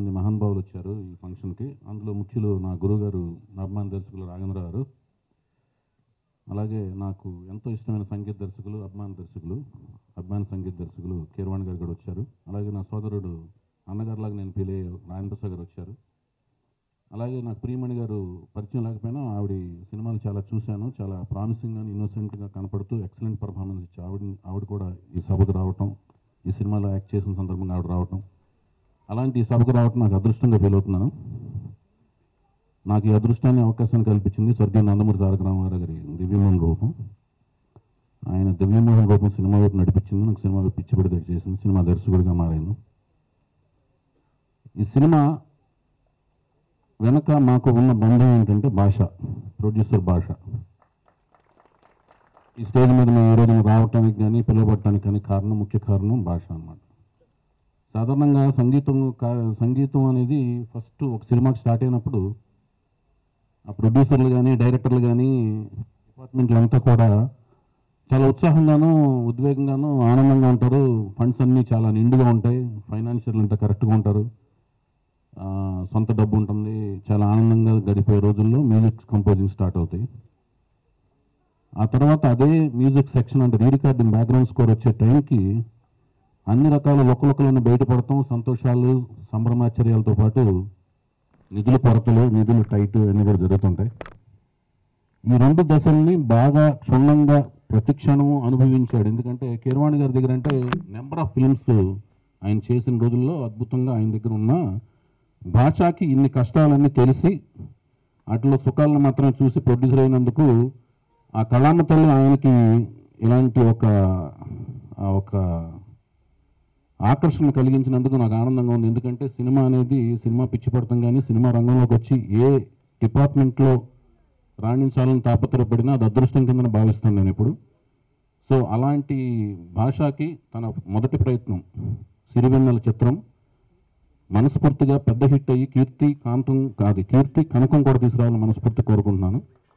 మంది మహానుభావులు వచ్చారు ఈ ఫంక్షన్కి అందులో ముఖ్యులు నా గురువుగారు నా అభిమాన దర్శకులు రాఘవేంద్ర గారు అలాగే నాకు ఎంతో ఇష్టమైన సంగీత దర్శకులు అభిమాన దర్శకులు అభిమాన సంగీత దర్శకులు కీరవాణి గారు కూడా వచ్చారు అలాగే నా సోదరుడు అన్నగారిలాగా నేను ఫీల్ అయ్యే రాయన్ ప్రసాద్ గారు వచ్చారు అలాగే నాకు ప్రియమణి గారు పరిచయం లేకపోయినా ఆవిడ సినిమాలు చాలా చూశాను చాలా ప్రామిసింగ్ గా ఇన్నోసెంట్గా కనపడుతూ ఎక్సలెంట్ పర్ఫార్మెన్స్ ఇచ్చి ఆవిడ ఆవిడ కూడా ఈ సభకు రావటం ఈ సినిమాలో యాక్ట్ చేసిన సందర్భంగా ఆవిడ రావటం అలాంటి ఈ సభకు రావటం నాకు అదృష్టంగా ఫీల్ అవుతున్నాను నాకు ఈ అదృష్టాన్ని అవకాశాన్ని కల్పించింది స్వర్గీయ నందమూరి తారక రామారావు గారి దివ్యమోహన్ రూపం ఆయన దివ్యమోహన్ రూపం సినిమా వైపు నడిపించింది నాకు సినిమా వైపు పిచ్చిబడి చేసింది సినిమా దర్శకుడిగా మారాను ఈ సినిమా వెనక మాకు ఉన్న బంధం ఏంటంటే భాష ప్రొడ్యూసర్ భాష ఈ స్టేజ్ మీద మేము ఈరోజు రావటానికి కానీ పిలువబడటానికి కానీ కారణం ముఖ్య కారణం భాష అన్నమాట సాధారణంగా సంగీతం కా- సంగీతం అనేది ఫస్ట్ ఒక సినిమాకి స్టార్ట్ అయినప్పుడు ఆ ప్రొడ్యూసర్లు కానీ డైరెక్టర్లు కానీ డిపార్ట్మెంట్లు అంతా కూడా చాలా ఉత్సాహంగాను ఉద్వేగంగాను ఆనందంగా ఉంటారు ఫండ్స్ అన్నీ చాలా నిండుగా ఉంటాయి ఫైనాన్షియల్ అంతా కరెక్ట్గా ఉంటారు ఆ, సొంత డబ్బు ఉంటుంది చాలా ఆనందంగా గడిపే రోజుల్లో మ్యూజిక్ కంపోజింగ్ స్టార్ట్ అవుతాయి ఆ తర్వాత అదే మ్యూజిక్ సెక్షన్ అంటే రీ రికార్డింగ్ బ్యాక్గ్రౌండ్ స్కోర్ వచ్చే టైంకి అన్ని రకాల లొక్కలొక్కలను బయటపడటం సంతోషాలు సంభ్రమాచర్యాలతో పాటు నిధుల కొరతలు నిధులు టైట్ అన్నీ కూడా జరుగుతుంటాయి ఈ రెండు దశల్ని బాగా క్షుణ్ణంగా ప్రతి క్షణము అనుభవించాడు ఎందుకంటే కీరవాణి గారి దగ్గర అంటే నెంబర్ ఆఫ్ ఫిల్మ్స్ ఆయన చేసిన రోజుల్లో అద్భుతంగా ఆయన దగ్గర ఉన్న భాషకి ఇన్ని కష్టాలన్నీ తెలిసి వాటిలో సుఖాలను మాత్రం చూసి ప్రొడ్యూసర్ అయినందుకు ఆ కళామ తల్లి ఆయనకి ఇలాంటి ఒక ఆ ఒక ఆకర్షణ కలిగించినందుకు నాకు ఆనందంగా ఉంది ఎందుకంటే సినిమా అనేది సినిమా పిచ్చి పడతాం కానీ సినిమా రంగంలోకి వచ్చి ఏ డిపార్ట్మెంట్లో రాణించాలని తాపత్రపడినా అది అదృష్టం కింద భావిస్తాను నేను ఇప్పుడు సో అలాంటి భాషకి తన మొదటి ప్రయత్నం సిరివెన్నెల చిత్రం మనస్ఫూర్తిగా పెద్ద హిట్ అయ్యి కీర్తి కాంతం కాదు కీర్తి కనకం కూడా తీసుకురావాలని మనస్ఫూర్తి కోరుకుంటున్నాను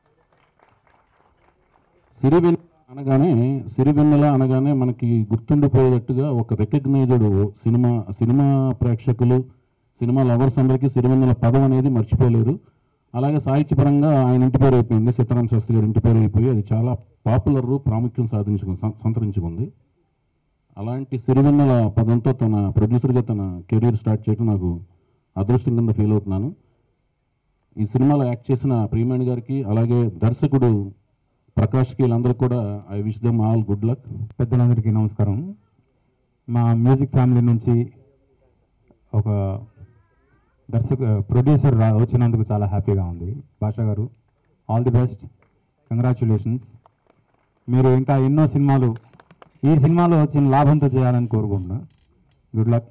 సిరివెన్నెల అనగానే సిరివెన్నెల అనగానే మనకి గుర్తుండిపోయేటట్టుగా ఒక రికగ్నైజ్డ్ సినిమా సినిమా ప్రేక్షకులు సినిమా లవర్స్ అందరికీ సిరివెన్నెల పదం అనేది మర్చిపోలేరు అలాగే సాహిత్యపరంగా ఆయన ఇంటి పేరు అయిపోయింది సీతారాం శాస్త్రి గారి ఇంటి పేరు అయిపోయి అది చాలా పాపులర్ ప్రాముఖ్యం సాధించుకుంది సం- సంతరించుకుంది అలాంటి సిరివెన్నెల పదంతో తన ప్రొడ్యూసర్గా తన కెరీర్ స్టార్ట్ చేయడం నాకు అదృష్టం కింద ఫీల్ అవుతున్నాను ఈ సినిమాలో యాక్ట్ చేసిన ప్రియమణి గారికి అలాగే దర్శకుడు ప్రకాష్కి వీళ్ళందరికీ కూడా I wish them all good luck పెద్దలందరికీ నమస్కారం మా మ్యూజిక్ ఫ్యామిలీ నుంచి ఒక దర్శక ప్రొడ్యూసర్ రా వచ్చినందుకు చాలా హ్యాపీగా ఉంది భాషా గారు ఆల్ ది బెస్ట్ కంగ్రాచులేషన్స్ మీరు ఇంకా ఎన్నో సినిమాలు ఈ సినిమాలో వచ్చిన లాభంతో చేయాలని కోరుకుంటున్నా గుడ్ లక్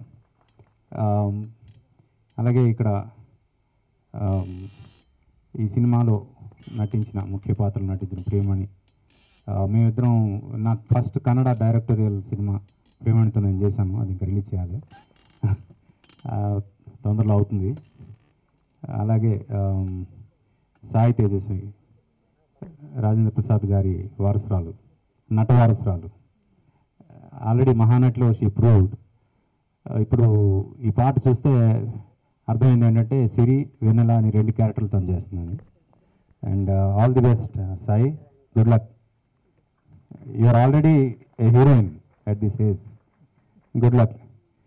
అలాగే ఇక్కడ um, ఈ సినిమాలో నటించిన ముఖ్య పాత్రలు నటించిన ప్రియమణి ఆ, మేమిద్దరం నాకు ఫస్ట్ కన్నడ డైరెక్టోరియల్ సినిమా ప్రేమణితో నేను చేశాను అది ఇంకా రిలీజ్ చేయాలి ఆ, తొందరలో అవుతుంది అలాగే ఆమ్, సాయి తేజస్వి రాజేంద్ర ప్రసాద్ గారి వారసురాలు నట వారసురాలు ఆల్రెడీ మహానటిలో షీ ప్రూవ్డ్ ఇప్పుడు ఈ పాట చూస్తే అర్థమైంది ఏంటంటే సిరి వెన్నెల అని రెండు క్యారెక్టర్లతో చేస్తున్నాను and all the best Sai good luck you are already a heroine at this age good luck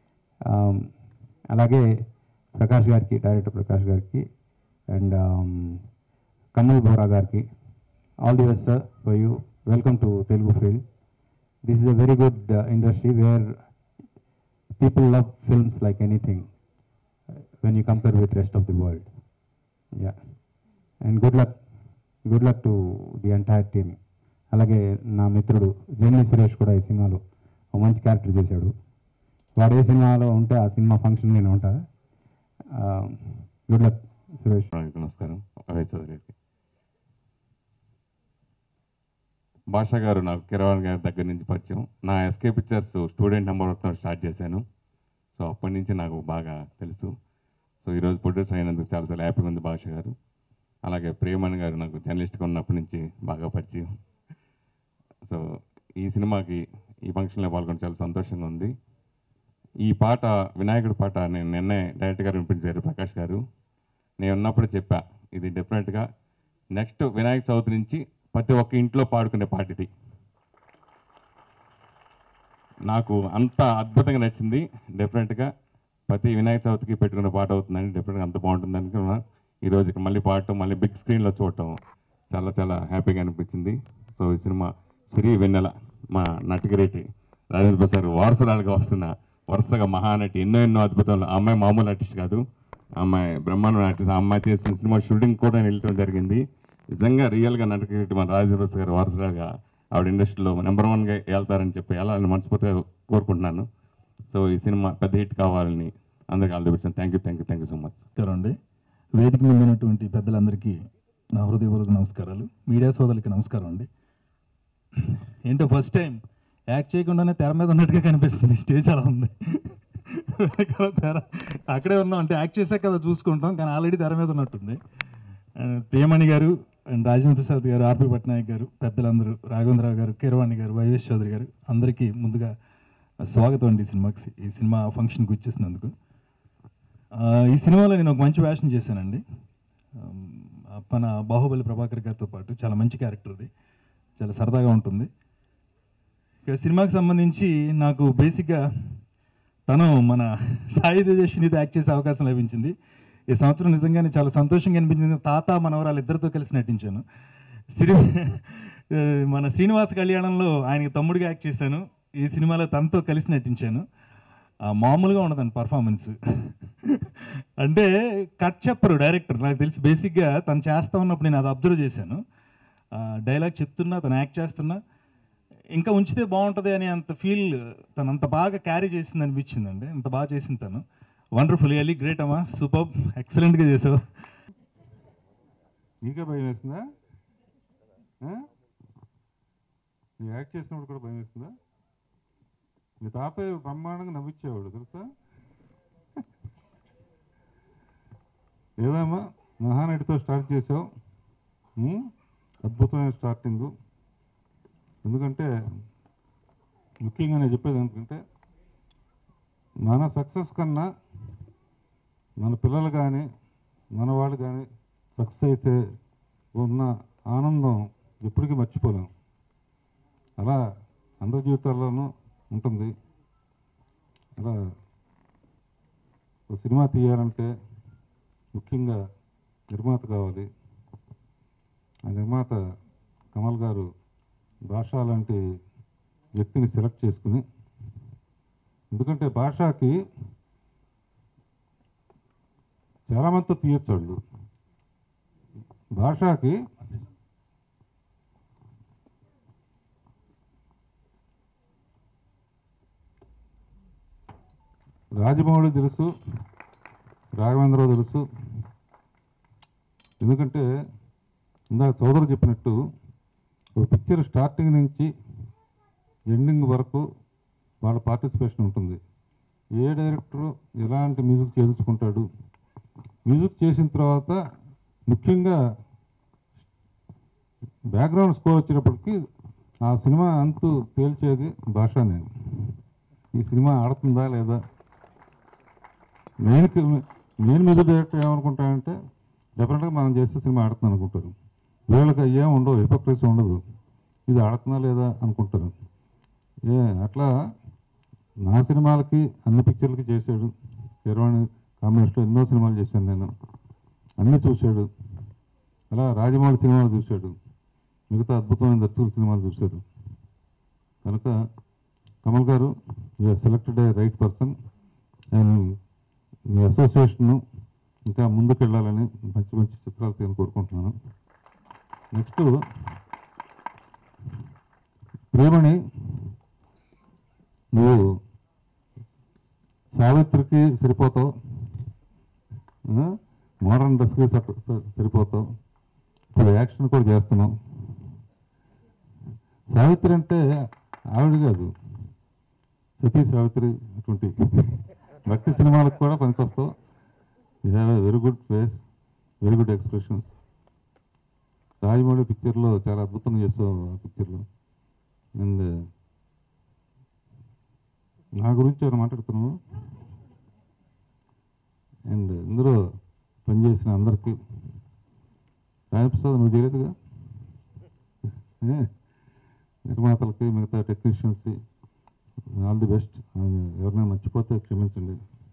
అలాగే ప్రకాష్ గారికి డైరెక్టర్ ప్రకాష్ గారికి అండ్ కన్నల్ బోరా గారికి all the best sir for you welcome to Telugu field this is a very good industry where people love films like anything when you compare with rest of the world yeah and good luck good luck to the entire team అలాగే నా మిత్రుడు jenny Suresh కూడా ఈ సినిమాలో ఒక మంచి character చేశాడు వాడు ఏ సినిమాలో ఉంటే ఆ సినిమా ఫంక్షన్ నేను ఉంటా గుడ్ లక్ సురేష్ అందరికీ నమస్కారం అభయ్ చౌదరికి భాషా గారు నాకు కిరవాణి గారి దగ్గర నుంచి పరిచయం నా SK pictures student number one start చేశాను సో అప్పటి నుంచి నాకు బాగా తెలుసు సో ఈరోజు ప్రొడ్యూసర్ అయినందుకు చాలా చాలా హ్యాపీగా ఉంది భాష గారు అలాగే ప్రేమణి గారు నాకు జర్నలిస్ట్గా ఉన్నప్పటి నుంచి బాగా పరిచయం సో ఈ సినిమాకి ఈ ఫంక్షన్లో పాల్గొని చాలా సంతోషంగా ఉంది ఈ పాట వినాయకుడి పాట నేను నిన్నే డైరెక్ట్ గారు వినిపించారు ప్రకాష్ గారు నేను ఉన్నప్పుడు చెప్పా ఇది డెఫినెట్గా నెక్స్ట్ వినాయక చవితి నుంచి ప్రతి ఒక్క ఇంట్లో పాడుకునే పాట ఇది నాకు అంత అద్భుతంగా నచ్చింది డెఫినెట్గా ప్రతి వినాయక చవితికి పెట్టుకునే పాట అవుతుందని డెఫినెట్గా అంత బాగుంటుంది అనుకున్నా ఈ రోజు ఇక్కడ మళ్ళీ పాడటం మళ్ళీ బిగ్ స్క్రీన్లో చూడటం చాలా చాలా హ్యాపీగా అనిపించింది సో ఈ సినిమా సిరి వెన్నెల మా నటిగిరెడ్డి రాజేంద్ర ప్రసాద్ వారసురాలుగా వస్తున్న వరుసగా మహానటి ఎన్నో ఎన్నో అద్భుతాలు ఆ అమ్మాయి మామూలు ఆర్టిస్ట్ కాదు ఆ అమ్మాయి బ్రహ్మాండ ఆర్టిస్ట్ ఆ అమ్మాయి చేసిన సినిమా షూటింగ్ కూడా నేను వెళ్ళటం జరిగింది నిజంగా రియల్గా నటిగిరెడ్డి మన రాజేంద్ర ప్రసాద్ గారు వారసురాలుగా ఆవిడ ఇండస్ట్రీలో నెంబర్ వన్గా వెళ్తారని చెప్పి వెళ్ళాలని మనస్ఫూర్తిగా కోరుకుంటున్నాను సో ఈ సినిమా పెద్ద హిట్ కావాలని అందరికీ all the best thank you thank you thank you so much నమస్కారం అండి వేదిక మీద ఉన్నటువంటి పెద్దలందరికీ నా హృదయపూర్వక నమస్కారాలు మీడియా సోదరులకి నమస్కారం అండి ఏంటో ఫస్ట్ టైం యాక్ట్ చేయకుండానే తెర మీద ఉన్నట్టుగా కనిపిస్తుంది స్టేజ్ అలా ఉంది వెనకాల తెర అక్కడే ఉన్నాం అంటే యాక్ట్ చేశాక కదా చూసుకుంటాం కానీ ఆల్రెడీ తెర మీద ఉన్నట్టుంది అండ్ ప్రియమణి గారు అండ్ రాజేంద్ర ప్రసాద్ గారు ఆర్పి పట్నాయక్ గారు పెద్దలందరూ రాఘవేంద్రరావు గారు కీరవాణి గారు వైవేష్ చౌదరి గారు అందరికీ ముందుగా స్వాగతం అండి ఈ సినిమాకి ఈ సినిమా ఫంక్షన్కి వచ్చేసినందుకు ఆ, ఈ సినిమాలో నేను ఒక మంచి వేషం చేశానండి ఆమ్, మన బాహుబలి ప్రభాకర్ గారితో పాటు చాలా మంచి క్యారెక్టర్ అది చాలా సరదాగా ఉంటుంది ఇక సినిమాకి సంబంధించి నాకు బేసిక్గా తను మన సాయి తేజస్వినితో యాక్ట్ చేసే అవకాశం లభించింది ఈ సంవత్సరం నిజంగానే చాలా సంతోషంగా అనిపించింది తాత మనవరాలు ఇద్దరితో కలిసి నటించాను సిరి ఆ, మన శ్రీనివాస కళ్యాణంలో ఆయనకి తమ్ముడిగా యాక్ట్ చేశాను ఈ సినిమాలో తనతో కలిసి నటించాను ఆ, మామూలుగా ఉండదండి పర్ఫార్మెన్స్ అంటే కట్ చెప్పరు డైరెక్టర్ నాకు తెలిసి బేసిక్గా తను చేస్తా ఉన్నప్పుడు నేను అది అబ్జర్వ్ చేశాను డైలాగ్ చెప్తున్నా తను యాక్ట్ చేస్తున్నా ఇంకా ఉంచితే బాగుంటుంది అని అంత ఫీల్ తను అంత బాగా క్యారీ చేసింది అనిపించిందండి అంత బాగా చేసింది తను వండర్ఫుల్ ఎలీ గ్రేట్ అమ్మా సూపర్ ఎక్సలెంట్గా చేసావు నీకే భయం వేస్తుందా ఆ? నువ్వు యాక్ట్ చేసినప్పుడు కూడా భయం వేస్తుందా మీ తాతయ్య బ్రహ్మాండంగా నవ్వించేవాడు తెలుసా ఏదమ్మా మహానటితో స్టార్ట్ చేసావు ఉమ్? అద్భుతమైన స్టార్టింగు ఎందుకంటే ముఖ్యంగా నేను చెప్పేది ఎందుకంటే మన సక్సెస్ కన్నా మన పిల్లలు కానీ మన వాళ్ళు కానీ సక్సెస్ అయితే ఉన్న ఆనందం ఎప్పటికీ మర్చిపోలేం అలా అందరి జీవితాల్లోనూ ఉంటుంది అలా ఒక సినిమా తీయాలంటే ముఖ్యంగా నిర్మాత కావాలి ఆ నిర్మాత కమల్ గారు భాష లాంటి వ్యక్తిని సెలెక్ట్ చేసుకుని ఎందుకంటే భాషకి చాలామందితో తీయొచ్చు వాళ్ళు భాషకి రాజమౌళి తెలుసు రాఘవేంద్రరావు తెలుసు ఎందుకంటే ఇందాక సోదరు చెప్పినట్టు ఒక పిక్చర్ స్టార్టింగ్ నుంచి ఎండింగ్ వరకు వాళ్ళ పార్టిసిపేషన్ ఉంటుంది ఏ డైరెక్టరు ఎలాంటి మ్యూజిక్ చేయించుకుంటాడు మ్యూజిక్ చేసిన తర్వాత ముఖ్యంగా బ్యాక్గ్రౌండ్ స్కోర్ వచ్చేటప్పటికి ఆ సినిమా అంతు తేల్చేది భాషనే ఈ సినిమా ఆడుతుందా లేదా నేను నేను మ్యూజిక్ డైరెక్టర్ ఏమనుకుంటానంటే డెఫినెట్గా మనం చేసే సినిమా ఆడుతుంది అనుకుంటారు వీళ్ళకి ఏం ఉండవు హిపోక్రసీ ఉండదు ఇది ఆడుతుందా లేదా అనుకుంటారు ఏ అట్లా నా సినిమాలకి అన్ని పిక్చర్లకి చేశాడు శర్వాణి కాంబినేషన్లో ఎన్నో సినిమాలు చేశాను నేను అన్నీ చూశాడు అలా రాజమౌళి సినిమాలు చూశాడు మిగతా అద్భుతమైన దర్శకుల సినిమాలు చూశాడు కనుక కమల్ గారు you are selected a right person and మీ అసోసియేషను ఇంకా ముందుకు వెళ్ళాలని మంచి మంచి చిత్రాలు తీయాలని కోరుకుంటున్నాను నెక్స్ట్ ప్రేమని నువ్వు సావిత్రికి సరిపోతావు మోడర్న్ డ్రెస్కి సట్- స- సరిపోతావు ఇప్పుడు యాక్షన్ కూడా చేస్తున్నావు సావిత్రి అంటే ఆవిడ కాదు సతీ సావిత్రి అటువంటి భక్తి సినిమాలకు కూడా పనికొస్తావు you have a very good face very good expressions Rajamouli పిక్చర్లో చాలా అద్భుతంగా చేస్తావు ఆ పిక్చర్లో అండ్ నా గురించి ఏమైనా మాట్లాడుతున్నావు అండ్ ఇందులో పనిచేసిన అందరికీ రాయప్రసాద్ నువ్వు చేయలేదుగా ఏ? నిర్మాతలకి మిగతా టెక్నీషియన్స్ ఆల్ ది బెస్ట్ ఎవరైనా మర్చిపోతే క్షమించండి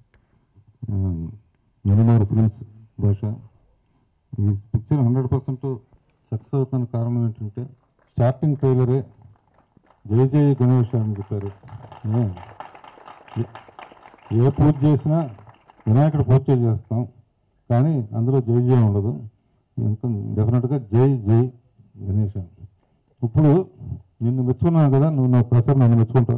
నెలమారు ఫిలిమ్స్ భాష ఈ పిక్చర్ హండ్రెడ్ పర్సెంట్ సక్సెస్ అవుతున్న కారణం ఏంటంటే స్టార్టింగ్ ట్రైలరే జై జై గణేష్ అని చెప్పారు ఏ? ఏ- ఏ పూజ చేసినా వినాయకుడు పూజ చేస్తాం కానీ అందులో జై జై ఉండదు ఎంత డెఫినెట్గా జై జై గణేష్ ఇప్పుడు నిన్ను మెచ్చుకున్నాను కదా నువ్వు నా ప్రసాద్ నన్ను మెచ్చుకుంటావు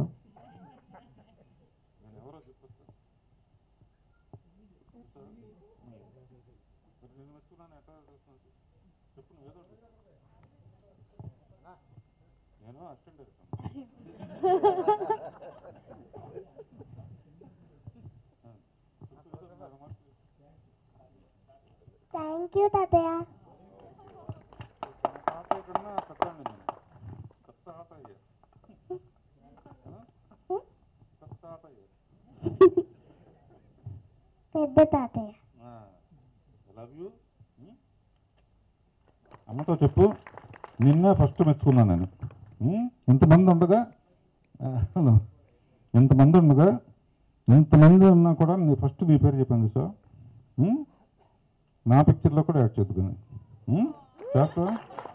నేను అసిస్టెంట్ థ్యాంక్ యూ తాతయ్య తాతయ్య కన్నా పెద్దాన్ని నేను కొత్త తాతయ్య కొత్త తాతయ్య పెద్ద తాతయ్య లవ్ యూ అమ్మతో చెప్పు నిన్నే ఫస్ట్ మెచ్చుకున్నాను నేను ఉం? ఇంతమంది ఉండగా ఆ, హలో. ఇంతమంది ఉండగా ఇంతమంది ఉన్నా కూడా నీ ఫస్ట్ నీ పేరు చెప్పాను సార్ నా పిక్చర్లో కూడా యాడ్ చేద్దుకుని చేస్తా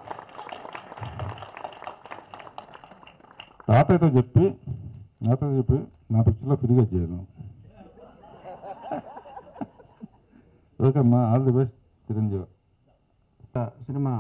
తాతయ్యతో చెప్పి నాతో చెప్పి నా పిక్చర్లో ఫ్రీగా చేయను ఓకే అమ్మా all the best Chiranjeevi cinema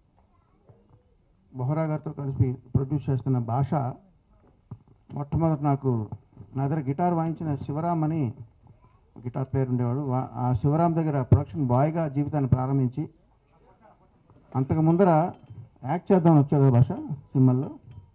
Bohra గారితో కలిసి ప్రొడ్యూస్ చేస్తున్న భాష మొట్టమొదటి నాకు నా దగ్గర గిటార్ వాయించిన శివరామ్ అని గిటార్ ప్లేయర్ ఉండేవాడు వా- ఆ శివరామ్ దగ్గర ప్రొడక్షన్ బాయ్గా జీవితాన్ని ప్రారంభించి అంతకు ముందర యాక్ట్ చేద్దామని వచ్చాడు కదా భాష సినిమాల్లో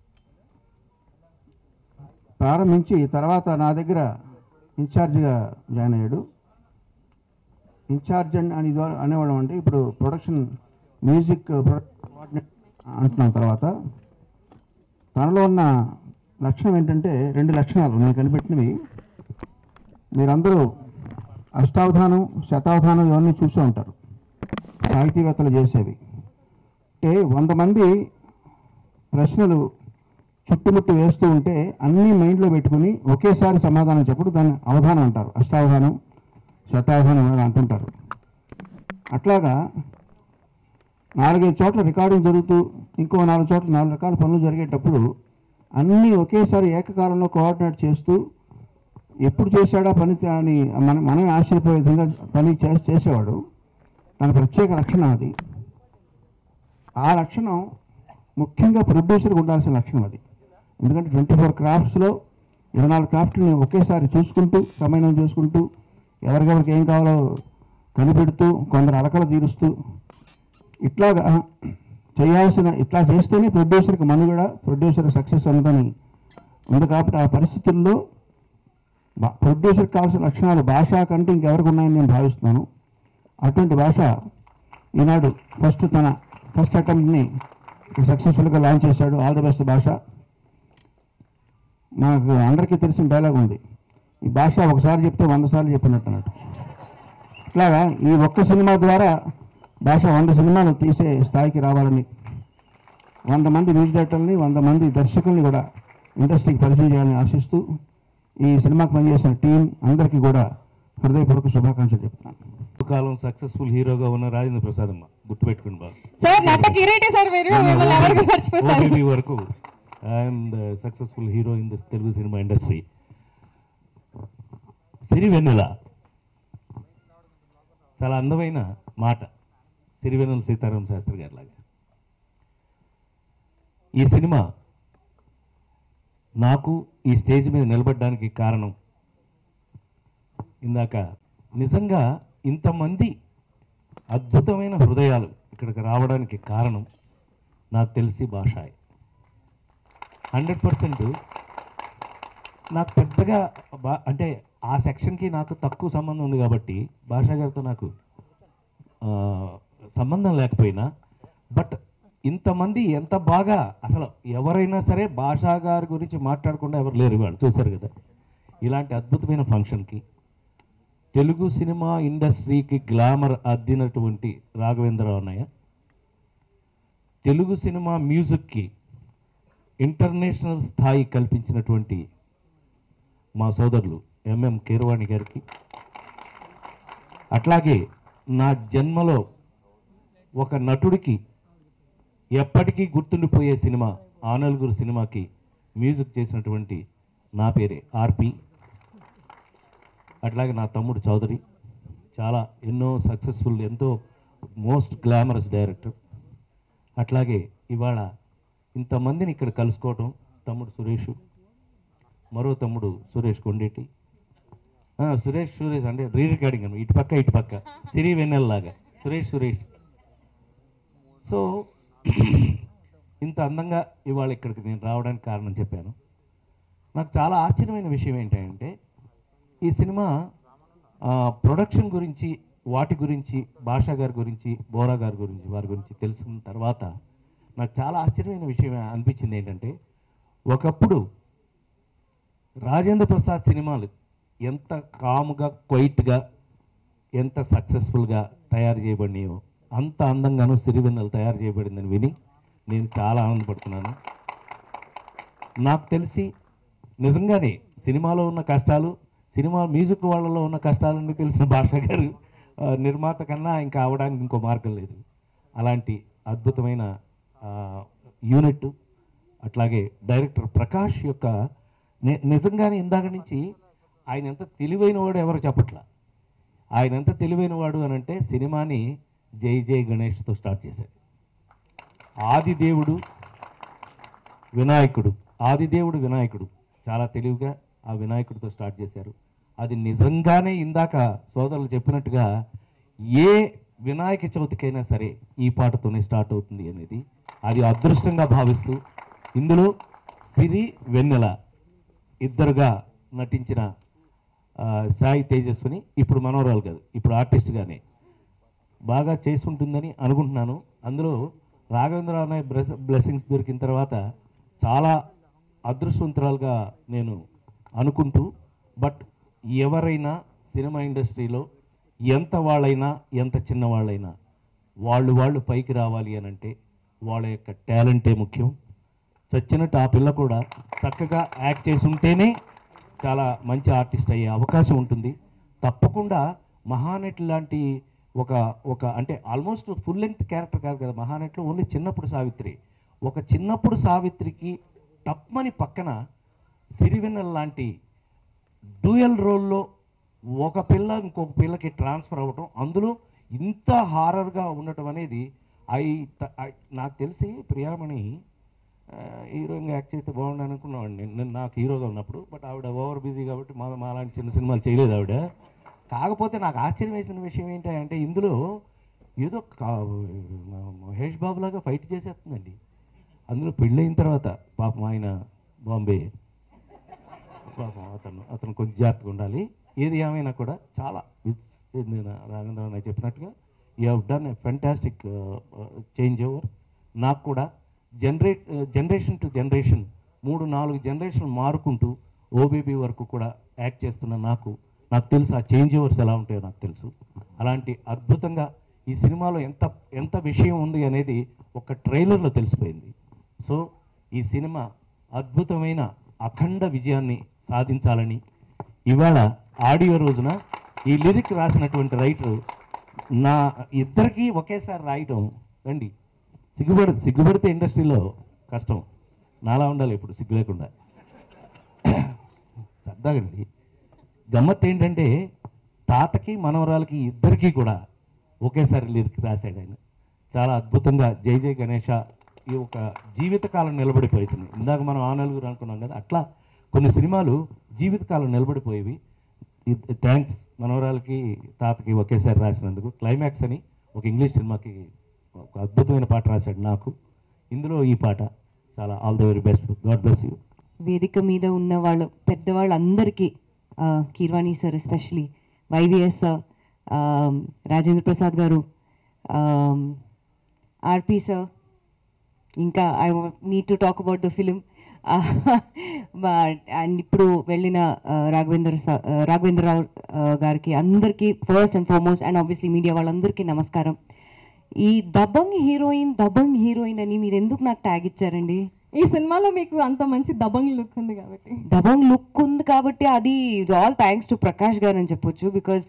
ప్రారంభించి తర్వాత నా దగ్గర ఇన్ఛార్జిగా జాయిన్ అయ్యాడు ఇన్ఛార్జ్ అని అని ఇదివరకు అనేవాళ్ళం అంటే ఇప్పుడు ప్రొడక్షన్ మ్యూజిక్ కోఆర్డినేట్ అంటున్నాం తర్వాత తనలో ఉన్న లక్షణం ఏంటంటే రెండు లక్షణాలు నేను కనిపెట్టినవి మీరందరూ అష్టావధానం శతావధానం ఇవన్నీ చూసే ఉంటారు సాహితీవేత్తలు చేసేవి అంటే వంద మంది ప్రశ్నలు చుట్టుముట్టు వేస్తూ ఉంటే అన్నీ మైండ్లో పెట్టుకుని ఒకేసారి సమాధానం చెప్పుడు దాన్ని అవధానం అంటారు అష్టావధానం శతావధానం అని అంటుంటారు అట్లాగా నాలుగైదు చోట్ల రికార్డింగ్ జరుగుతూ ఇంకో నాలుగు చోట్ల నాలుగు రకాల పనులు జరిగేటప్పుడు అన్నీ ఒకేసారి ఏకకాలంలో కోఆర్డినేట్ చేస్తూ ఎప్పుడు చేశాడా పని అని మనం మనమే ఆశ్చర్యపోయే విధంగా పని చే- చేసేవాడు తన ప్రత్యేక లక్షణం అది ఆ లక్షణం ముఖ్యంగా ప్రొడ్యూసర్కి ఉండాల్సిన లక్షణం అది ఎందుకంటే ట్వంటీ ఫోర్ క్రాఫ్ట్స్లో ఇరవై నాలుగు క్రాఫ్ట్ని ఒకేసారి చూసుకుంటూ సమన్వయం చేసుకుంటూ ఎవరికెవరికి ఏం కావాలో కనిపెడుతూ కొందరు అలకలు తీరుస్తూ ఇట్లాగా చేయాల్సిన ఇట్లా చేస్తేనే ప్రొడ్యూసర్కి మనుగడ ప్రొడ్యూసర్ సక్సెస్ ఉన్నదని ఉంది కాబట్టి ఆ పరిస్థితుల్లో బా- ప్రొడ్యూసర్కి కావాల్సిన లక్షణాలు భాష కంటే ఇంకెవరికి ఉన్నాయని నేను భావిస్తున్నాను అటువంటి భాష ఈనాడు ఫస్ట్ తన ఫస్ట్ అటెంప్ట్ని సక్సెస్ఫుల్గా లాంచ్ చేశాడు ఆల్ ది బెస్ట్ భాష నాకు అందరికీ తెలిసిన డైలాగ్ ఉంది ఈ భాష ఒకసారి చెప్తే వంద సార్లు చెప్పినట్టు అన్నట్టు ఇట్లాగా ఈ ఒక్క సినిమా ద్వారా భాష వంద సినిమాలు తీసే స్థాయికి రావాలని వంద మంది మ్యూజిక్ డైరెక్టర్ని వంద మంది దర్శకుల్ని కూడా ఇండస్ట్రీకి పరిచయం చేయాలని ఆశిస్తూ ఈ సినిమాకి పనిచేసిన టీం అందరికీ కూడా హృదయపూర్వక శుభాకాంక్షలు చెప్తున్నాను కాలం సక్సెస్ఫుల్ హీరోగా ఉన్న రాజేంద్ర ప్రసాద్ అమ్మ గుర్తుపెట్టుకుని బాగా సార్ నట కిరీటి సార్ మీరు మిమ్మల్ని ఎవరికి మర్చిపోతారు ఓటీటీ వరకు I'm the successful hero in the Telugu cinema industry Sirivennela చాలా అందమైన మాట సిరివెన్నెల సీతారామ శాస్త్రి గారి లాగా ఈ సినిమా నాకు ఈ స్టేజ్ మీద నిలబడడానికి కారణం ఇందాక నిజంగా ఇంతమంది అద్భుతమైన హృదయాలు ఇక్కడికి రావడానికి కారణం నాకు తెలిసి భాషాయ్ హండ్రెడ్ పర్సెంట్ నాకు పెద్దగా బా అంటే ఆ సెక్షన్కి నాకు తక్కువ సంబంధం ఉంది కాబట్టి భాషా గారితో నాకు ఆ, సంబంధం లేకపోయినా బట్ ఇంతమంది ఎంత బాగా అసలు ఎవరైనా సరే భాషా గారి గురించి మాట్లాడకుండా ఎవరు లేరు వాళ్ళు చూశారు కదా ఇలాంటి అద్భుతమైన ఫంక్షన్కి తెలుగు సినిమా ఇండస్ట్రీకి గ్లామర్ అద్దినటువంటి రాఘవేంద్రరావు అన్నయ్య తెలుగు సినిమా మ్యూజిక్కి ఇంటర్నేషనల్ స్థాయి కల్పించినటువంటి మా సోదరులు ఎంఎం కీరవాణి గారికి అట్లాగే నా జన్మలో ఒక నటుడికి ఎప్పటికీ గుర్తుండిపోయే సినిమా ఆ నలుగురు సినిమాకి మ్యూజిక్ చేసినటువంటి నా పేరే ఆర్పి అట్లాగే నా తమ్ముడు చౌదరి చాలా ఎన్నో సక్సెస్ఫుల్ ఎంతో మోస్ట్ గ్లామరస్ డైరెక్టర్ అట్లాగే ఇవాళ ఇంతమందిని ఇక్కడ కలుసుకోవటం తమ్ముడు సురేష్ మరో తమ్ముడు సురేష్ కొండేటి ఆ, సురేష్ సురేష్ అంటే రీ రికార్డింగ్ అనమాట ఇటు పక్క ఇటు పక్క సిరి వెన్నెల్లాగా సురేష్ సురేష్ సో ఇంత అందంగా ఇవాళ ఇక్కడికి నేను రావడానికి కారణం చెప్పాను నాకు చాలా ఆశ్చర్యమైన విషయం ఏంటంటే ఈ సినిమా ఆ, ప్రొడక్షన్ గురించి వాటి గురించి భాషా గారి గురించి బోరా గారి గురించి వారి గురించి తెలిసిన తర్వాత నాకు చాలా ఆశ్చర్యమైన విషయం అనిపించింది ఏంటంటే ఒకప్పుడు రాజేంద్ర ప్రసాద్ సినిమాలు ఎంత కాముగా క్వైట్గా ఎంత సక్సెస్ఫుల్గా తయారు చేయబడినాయో అంత అందంగాను సిరివెన్నెలు తయారు చేయబడిందని విని నేను చాలా ఆనందపడుతున్నాను నాకు తెలిసి నిజంగానే సినిమాలో ఉన్న కష్టాలు సినిమా మ్యూజిక్ వాళ్ళలో ఉన్న కష్టాలన్నీ తెలిసిన భాష గారు ఆ, నిర్మాత కన్నా ఇంకా అవడానికి ఇంకో మార్గం లేదు అలాంటి అద్భుతమైన ఆ, యూనిట్ అట్లాగే డైరెక్టర్ ప్రకాష్ యొక్క ని- నిజంగానే ఇందాక నుంచి ఆయన ఎంత తెలివైన వాడు ఎవరు చెప్పట్లా ఆయన ఎంత తెలివైన వాడు అని అంటే సినిమాని జై జై గణేష్తో స్టార్ట్ చేశాడు ఆదిదేవుడు వినాయకుడు ఆదిదేవుడు వినాయకుడు చాలా తెలివిగా ఆ వినాయకుడితో స్టార్ట్ చేశారు అది నిజంగానే ఇందాక సోదరులు చెప్పినట్టుగా ఏ వినాయక చవితికైనా సరే ఈ పాటతోనే స్టార్ట్ అవుతుంది అనేది అది అదృష్టంగా భావిస్తూ ఇందులో సిరి వెన్నెల ఇద్దరుగా నటించిన ఆ, సాయి తేజస్విని ఇప్పుడు మనోరాలు కాదు ఇప్పుడు ఆర్టిస్ట్గానే బాగా చేసి ఉంటుందని అనుకుంటున్నాను అందులో రాఘవేంద్ర అన్నయ్య బ్లెస్ బ్లెస్సింగ్స్ దొరికిన తర్వాత చాలా అదృష్టవంతురాలుగా నేను అనుకుంటూ బట్ ఎవరైనా సినిమా ఇండస్ట్రీలో ఎంత వాళ్ళైనా ఎంత చిన్నవాళ్ళైనా వాళ్ళు వాళ్ళు పైకి రావాలి అని అంటే వాళ్ళ యొక్క టాలెంటే ముఖ్యం చచ్చినట్టు ఆ పిల్ల కూడా చక్కగా యాక్ట్ చేసి ఉంటేనే చాలా మంచి ఆర్టిస్ట్ అయ్యే అవకాశం ఉంటుంది తప్పకుండా మహానటి లాంటి ఒక ఒక అంటే ఆల్మోస్ట్ ఫుల్ లెంగ్త్ క్యారెక్టర్ కాదు కదా మహానటిలో ఓన్లీ చిన్నప్పుడు సావిత్రి ఒక చిన్నప్పుడు సావిత్రికి టప్మని పక్కన సిరివెన్నెల లాంటి డ్యూయల్ రోల్లో ఒక పిల్ల ఇంకొక పిల్లకి ట్రాన్స్ఫర్ అవ్వటం అందులో ఇంత హారర్గా ఉండటం అనేది ఐ నాకు తెలిసి ప్రియామణి ఆ, హీరోయిన్గా యాక్ట్ చేస్తే బాగుండు అనుకున్నాను నేను నేను నాకు హీరోగా ఉన్నప్పుడు బట్ ఆవిడ ఓవర్ బిజీ కాబట్టి మా మా లాంటి చిన్న సినిమాలు చేయలేదు ఆవిడ కాకపోతే నాకు ఆశ్చర్యం వేసిన విషయం ఏంటంటే ఇందులో ఏదో కా- మహేష్ బాబు లాగా ఫైట్ చేసేస్తుందండి అందులో పెళ్ళైన తర్వాత పాపం ఆయన బాంబే పాపం అతను అతను కొంచెం జాగ్రత్తగా ఉండాలి ఏది ఏమైనా కూడా చాలా విత్ నేను రాఘవేంద్ర అన్నయ్య చెప్పినట్టుగా you have done a fantastic change over నాకు కూడా జనరేట్ జనరేషన్ టు జనరేషన్ మూడు నాలుగు జనరేషన్ మారుకుంటూ ఓబీబీ వరకు కూడా యాక్ట్ చేస్తున్న నాకు నాకు తెలుసు ఆ చేంజ్ ఓవర్స్ ఎలా ఉంటాయో నాకు తెలుసు అలాంటి అద్భుతంగా ఈ సినిమాలో ఎంత ఎంత విషయం ఉంది అనేది ఒక ట్రైలర్లో తెలిసిపోయింది సో ఈ సినిమా అద్భుతమైన అఖండ విజయాన్ని సాధించాలని ఇవాళ ఆడియో రోజున ఈ లిరిక్ రాసినటువంటి రైటర్ నా ఇద్దరికీ ఒకేసారి రాయటం రండి సిగ్గుపడి సిగ్గుపడితే ఇండస్ట్రీలో కష్టం నాలా ఉండాలి ఇప్పుడు సిగ్గు లేకుండా సరదాగండి గమ్మత్ ఏంటంటే తాతకి మనవరాలకి ఇద్దరికీ కూడా ఒకేసారి లిరిక్ రాశాడు ఆయన చాలా అద్భుతంగా జై జై గణేష ఈ ఒక జీవితకాలం నిలబడిపోయేసింది ఇందాక మనం ఆ నలుగురు అనుకున్నాం కదా అట్లా కొన్ని సినిమాలు జీవితకాలం నిలబడిపోయేవి థ్యాంక్స్ మనవరాలకి తాతకి ఒకేసారి రాసినందుకు క్లైమాక్స్ అని ఒక ఇంగ్లీష్ సినిమాకి ఒక అద్భుతమైన పాట రాశాడు నాకు ఇందులో ఈ పాట చాలా all the very best God bless you వేదిక మీద ఉన్న వాళ్ళు పెద్దవాళ్ళందరికీ ఆ, Keeravani sir especially YVS sir Rajendra Prasad గారు ఆర్పి సార్ ఇంకా I need to talk about the film and ఇప్పుడు వెళ్ళిన ఆ, రాఘవేంద్ర స- ఆ, రాఘవేంద్రరావు ఆ, గారికి అందరికీ first and foremost and obviously media వాళ్ళందరికీ నమస్కారం ఈ దబంగ్ హీరోయిన్ దబంగ్ హీరోయిన్ అని మీరు ఎందుకు నాకు ట్యాగ్ ఇచ్చారండి ఈ సినిమాలో మీకు అంత మంచి దబంగ్ లుక్ ఉంది కాబట్టి దబంగ్ లుక్ ఉంది కాబట్టి అది ఆల్ థ్యాంక్స్ టు ప్రకాష్ గారు అని చెప్పొచ్చు బికాజ్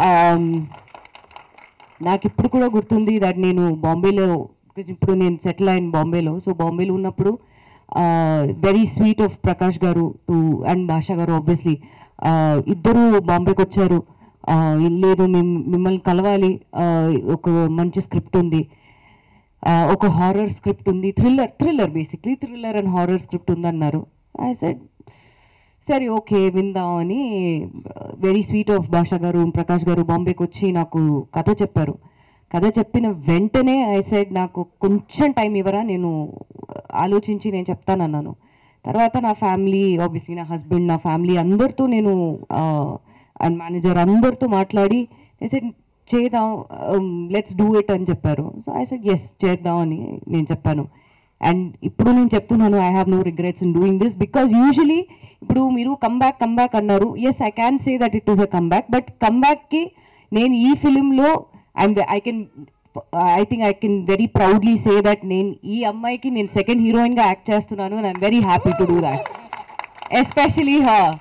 నాకు ఇప్పుడు కూడా గుర్తుంది దట్ నేను బాంబేలో because ఇప్పుడు నేను సెటిల్ అయిన బాంబేలో సో బాంబేలో ఉన్నప్పుడు వెరీ స్వీట్ ఆఫ్ ప్రకాష్ గారు టు అండ్ భాషా గారు ఆబ్వియస్లీ ఇద్దరు బాంబేకి వచ్చారు ఆ, లేదు మిమ్- మిమ్మల్ని కలవాలి ఆ, ఒక మంచి స్క్రిప్ట్ ఉంది ఆ, ఒక హారర్ స్క్రిప్ట్ ఉంది thriller thriller basically thriller and horror script ఉందన్నారు ఐ సెడ్ సరే ఓకే విందాం అని వెరీ స్వీట్ ఆఫ్ భాషా గారు ప్రకాష్ గారు బాంబేకి వచ్చి నాకు కథ చెప్పారు కథ చెప్పిన వెంటనే ఐ సైడ్ నాకు కొంచెం టైం ఇవ్వరా నేను ఆలోచించి నేను చెప్తానన్నాను తర్వాత నా ఫ్యామిలీ ఆబ్వియస్లీ నా హస్బెండ్ నా ఫ్యామిలీ అందరితో నేను అండ్ మేనేజర్ అందరితో మాట్లాడి ఐ సెడ్ చేద్దాం లెట్స్ డూ ఇట్ అని చెప్పారు సో ఐ సెడ్ ఎస్ చేద్దాం అని నేను చెప్పాను అండ్ ఇప్పుడు నేను చెప్తున్నాను I have no regrets in doing this because usually ఇప్పుడు మీరు కమ్బ్యాక్ కమ్బ్యాక్ అన్నారు yes I can say that it is a comeback but కమ్బ్యాక్కి నేను ఈ ఫిలింలో and I can I think I can very proudly say that నేను ఈ అమ్మాయికి నేను సెకండ్ హీరోయిన్గా యాక్ట్ చేస్తున్నాను and I'm very happy to do that especially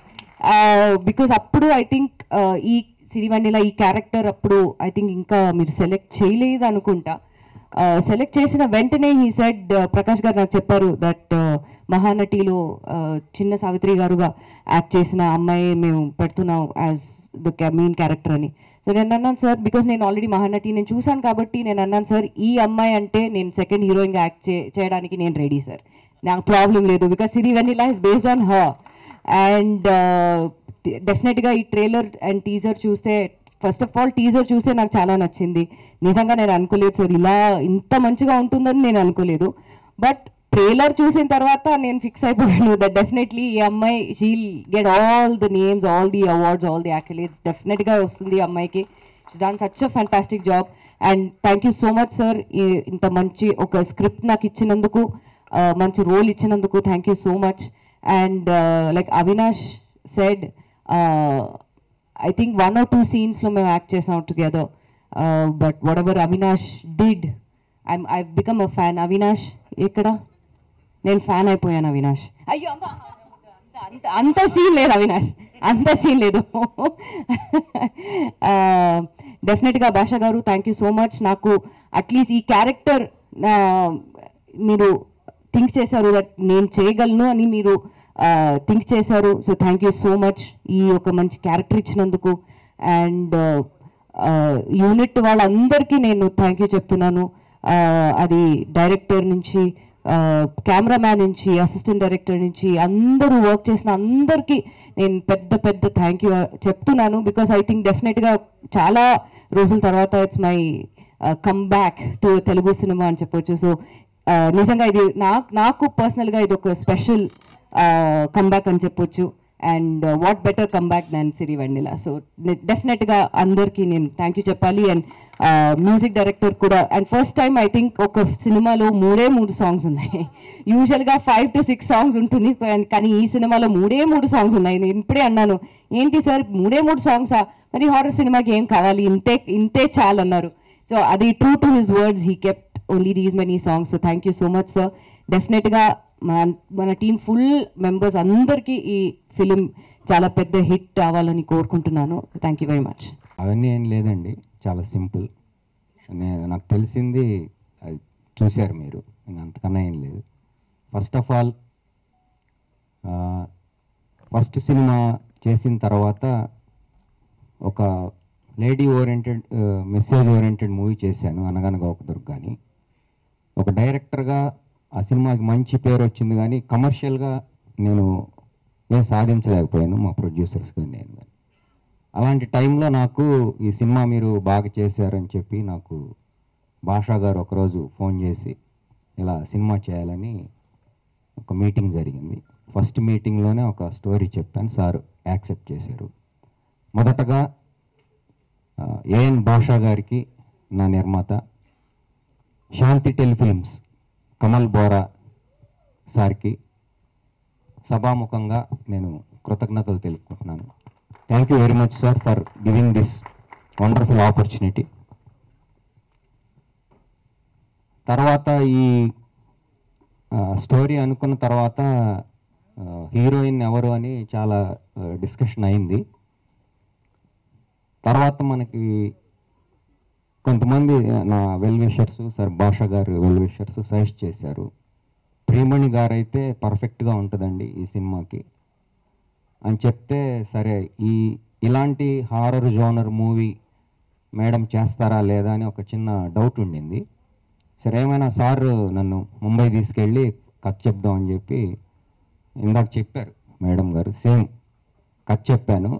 because అప్పుడు ఐ థింక్ ఈ సిరివండిలా ఈ క్యారెక్టర్ అప్పుడు ఐ థింక్ ఇంకా మీరు సెలెక్ట్ చేయలేదు అనుకుంటా సెలెక్ట్ చేసిన వెంటనే ఈ సెడ్ ప్రకాష్ గారు నాకు చెప్పారు దట్ మహానటిలో uh, చిన్న సావిత్రి గారుగా యాక్ట్ చేసిన అమ్మాయి మేము పెడుతున్నాం యాజ్ ద మెయిన్ క్యారెక్టర్ అని సో నేను అన్నాను సార్ బికాస్ నేను ఆల్రెడీ మహానటి నేను చూశాను కాబట్టి నేను అన్నాను సార్ ఈ అమ్మాయి అంటే నేను సెకండ్ హీరోయిన్గా యాక్ట్ చే చేయడానికి నేను రెడీ సార్ నాకు ప్రాబ్లం లేదు because Sirivennela is based on her and డెఫినెట్గా ఈ ట్రైలర్ అండ్ టీజర్ చూస్తే ఫస్ట్ ఆఫ్ ఆల్ టీజర్ చూస్తే నాకు చాలా నచ్చింది నిజంగా నేను అనుకోలేదు సార్ ఇలా ఇంత మంచిగా ఉంటుందని నేను అనుకోలేదు బట్ ట్రైలర్ చూసిన తర్వాత నేను ఫిక్స్ అయిపోయాను దట్ డెఫినెట్లీ ఈ అమ్మాయి she'll get all the names all the awards all the accolades డెఫినెట్గా వస్తుంది ఈ అమ్మాయికి దాని such a fantastic job and thank you so much sir ఇంత మంచి ఒక స్క్రిప్ట్ నాకు ఇచ్చినందుకు ఆ, మంచి రోల్ ఇచ్చినందుకు thank you so much and like Avinash said I think one or two సీన్స్లో మేము యాక్ట్ చేసాం together but whatever Avinash did I'm I become a fan Avinash ఎక్కడ నేను ఫ్యాన్ అయిపోయాను అవినాష్ అయ్యో అమ్మా, అంత- అంత అంత సీన్ లేదు అవినాష్ అంత సీన్ లేదు డెఫినెట్గా భాష గారు థ్యాంక్ యూ సో మచ్ నాకు అట్లీస్ట్ ఈ క్యారెక్టర్ మీరు థింక్ చేశారు దట్ నేను చేయగలను అని మీరు థింక్ చేశారు so thank you so much ఈ ఒక మంచి క్యారెక్టర్ ఇచ్చినందుకు అండ్ యూనిట్ వాళ్ళందరికీ నేను థ్యాంక్ యూ చెప్తున్నాను ఆ, అది డైరెక్టర్ నుంచి కెమెరామ్యాన్ నుంచి అసిస్టెంట్ డైరెక్టర్ నుంచి అందరూ వర్క్ చేసిన అందరికీ నేను పెద్ద పెద్ద థ్యాంక్ యూ చెప్తున్నాను బికాస్ ఐ థింక్ డెఫినెట్గా చాలా రోజుల తర్వాత it's my comeback to Telugu cinema అని చెప్పొచ్చు సో నిజంగా ఇది నాకు నాకు పర్సనల్గా ఇది ఒక స్పెషల్ కమ్బ్యాక్ అని చెప్పొచ్చు and what better comeback than Sirivennela so డెఫినెట్గా అందరికీ నేను థ్యాంక్ యూ చెప్పాలి అండ్ మ్యూజిక్ డైరెక్టర్ కూడా and first time I think ఒక సినిమాలో మూడే మూడు సాంగ్స్ ఉన్నాయి యూజువల్గా ఫైవ్ టు సిక్స్ సాంగ్స్ ఉంటుంది కానీ- కానీ ఈ సినిమాలో మూడే మూడు సాంగ్స్ ఉన్నాయి నేను ఇప్పుడే అన్నాను ఏంటి సార్ మూడే మూడు సాంగ్సా మరి హారర్ సినిమాకి ఏం కావాలి ఇంతే ఇంతే చాలు అన్నారు సో అది true to his words he kept only these many songs so thank you so much sir డెఫినెట్గా మన మన టీం ఫుల్ మెంబర్స్ అందరికీ ఈ ఫిలిం చాలా పెద్ద హిట్ అవ్వాలని కోరుకుంటున్నాను థ్యాంక్ యూ వెరీ మచ్ అవన్నీ ఏం లేదండి చాలా సింపుల్ నేను నాకు తెలిసింది అది చూశారు మీరు ఇంకా అంతకన్నా ఏం లేదు first of all first cinema చేసిన తర్వాత ఒక lady oriented message oriented movie చేశాను అనగనగా ఒక దుర్గాని ఒక డైరెక్టర్గా ఆ సినిమాకి మంచి పేరు వచ్చింది కానీ కమర్షియల్గా నేను ఏం సాధించలేకపోయాను మా ప్రొడ్యూసర్స్ కానీ నేను కానీ అలాంటి టైంలో నాకు ఈ సినిమా మీరు బాగా చేశారని చెప్పి నాకు భాషా గారు ఒకరోజు ఫోన్ చేసి ఇలా సినిమా చేయాలని ఒక మీటింగ్ జరిగింది ఫస్ట్ మీటింగ్లోనే ఒక స్టోరీ చెప్పాను సార్ యాక్సెప్ట్ చేశారు మొదటగా ఆ, ఏఎన్ భాషా గారికి నా నిర్మాత శాంతి టెలిఫిల్మ్స్ కమల్ బోరా సార్కి సభాముఖంగా నేను కృతజ్ఞతలు తెలుపుకుంటున్నాను thank you very much sir for giving this wonderful opportunity తర్వాత ఈ స్టోరీ అనుకున్న తర్వాత హీరోయిన్ ఎవరు అని చాలా డిస్కషన్ అయింది తర్వాత మనకి కొంతమంది నా వెల్ విషర్స్ సార్ భాష గారు వెల్ విషర్స్ సజెస్ట్ చేశారు ప్రియమణి గారు అయితే పర్ఫెక్ట్గా ఉంటుందండి ఈ సినిమాకి అని చెప్తే సరే ఈ ఇలాంటి హారర్ జోనర్ మూవీ మేడం చేస్తారా లేదా అని ఒక చిన్న డౌట్ ఉండింది సరే ఏమైనా సార్ నన్ను ముంబై తీసుకెళ్ళి కథ చెప్దామని చెప్పి ఇందాక చెప్పారు మేడం గారు సేమ్ కథ చెప్పాను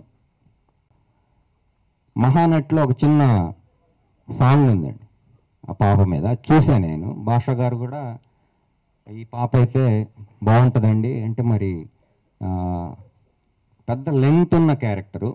మహానట్లో ఒక చిన్న సాంగ్ ఉందండి ఆ పాప మీద చూశాను నేను భాష గారు కూడా ఈ పాప అయితే బాగుంటుందండి అంటే మరి ఆ, పెద్ద లెంగ్త్ ఉన్న క్యారెక్టరు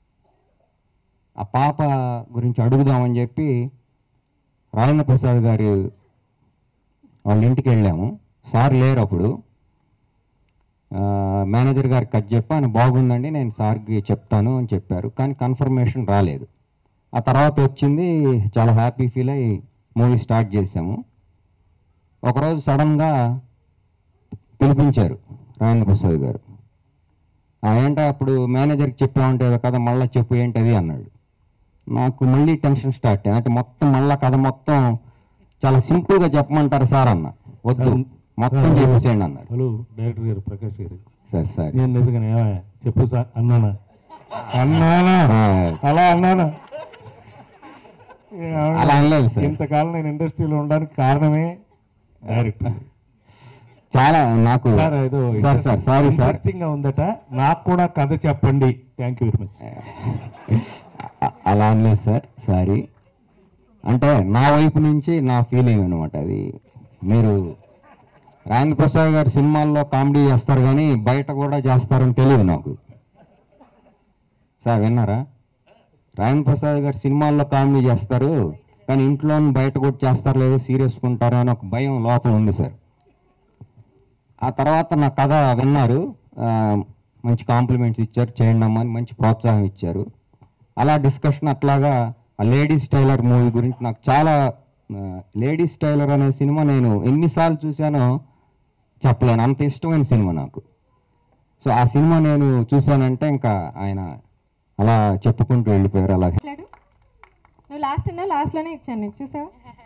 ఆ పాప గురించి అడుగుదామని చెప్పి రాజేంద్ర ప్రసాద్ గారి వాళ్ళ ఇంటికి వెళ్ళాము సార్ లేరు అప్పుడు ఆ, మేనేజర్ గారికి కట్ చెప్పి ఆయన బాగుందండి నేను సార్కి చెప్తాను అని చెప్పారు కానీ కన్ఫర్మేషన్ రాలేదు ఆ తర్వాత వచ్చింది చాలా హ్యాపీ ఫీల్ అయ్యి మూవీ స్టార్ట్ చేసాము ఒకరోజు సడన్గా పిలిపించారు రాజేంద్ర ప్రసాద్ గారు "ఆ, ఏంటో అప్పుడు మేనేజర్కి చెప్పామంటే కదా మళ్ళీ చెప్పు ఏంటది అన్నాడు నాకు మళ్ళీ టెన్షన్ స్టార్ట్ అయ్యింది. అంటే మొత్తం మళ్ళా కథ మొత్తం చాలా సింపుల్గా చెప్పమంటారు సార్ అన్న వద్దు మొత్తం చెప్పేసేయండి అన్నారు హలో డైరెక్టర్ గారు ప్రకాష్ గారు సరే సరే నేను నిజంగానే ఏమయ్య? చెప్పు సార్ అన్నానా అన్నానా అలా అన్నానా ఏమన్నా? అలా అనలేదు సార్. ఇంతకాలం నేను ఇండస్ట్రీలో ఉండడానికి కారణమే డైరెక్టర్ చాలా నాకు సార్ ఏదో sir sir sorry sir interesting గా ఉందట నాకు కూడా కథ చెప్పండి థ్యాంక్ యూ వెరీ మచ్ అ- అలా అనలేదు సార్ సారీ అంటే నా వైపు నుంచి నా ఫీలింగ్ అనమాట అది మీరు రాజేంద్ర ప్రసాద్ గారు సినిమాల్లో కామెడీ చేస్తారు కానీ బయట కూడా చేస్తారని తెలియదు నాకు సార్ విన్నారా రాజేంద్ర ప్రసాద్ గారు సినిమాల్లో కామెడీ చేస్తారు కానీ ఇంట్లో బయట కూడా చేస్తారు లేదో సీరియస్ ఉంటారు అని ఒక భయం లోపల ఉంది సార్ ఆ తర్వాత నా కథ విన్నారు ఆ, మంచి కాంప్లిమెంట్స్ ఇచ్చారు చేయండి అమ్మా అని మంచి ప్రోత్సాహం ఇచ్చారు అలా డిస్కషన్ అట్లాగా ఆ లేడీస్ టైలర్ మూవీ గురించి నాకు చాలా లేడీస్ టైలర్ అనే సినిమా నేను ఎన్నిసార్లు చూశానో చెప్పలేను అంత ఇష్టమైన సినిమా నాకు సో ఆ సినిమా నేను చూశానంటే ఇంకా ఆయన అలా చెప్పుకుంటూ వెళ్ళిపోయారు అలాగే మాట్లాడు నువ్వు లాస్ట్ అన్నా లాస్ట్లోనే ఇచ్చాను నీకు చూసావా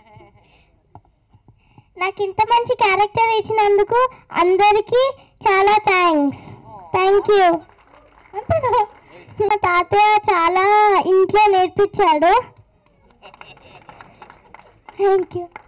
నాకు ఇంత మంచి క్యారెక్టర్ ఇచ్చినందుకు అందరికీ చాలా థ్యాంక్స్ థ్యాంక్ యూ మా తాతయ్య చాలా ఇంట్లో నేర్పించాడు థ్యాంక్ యూ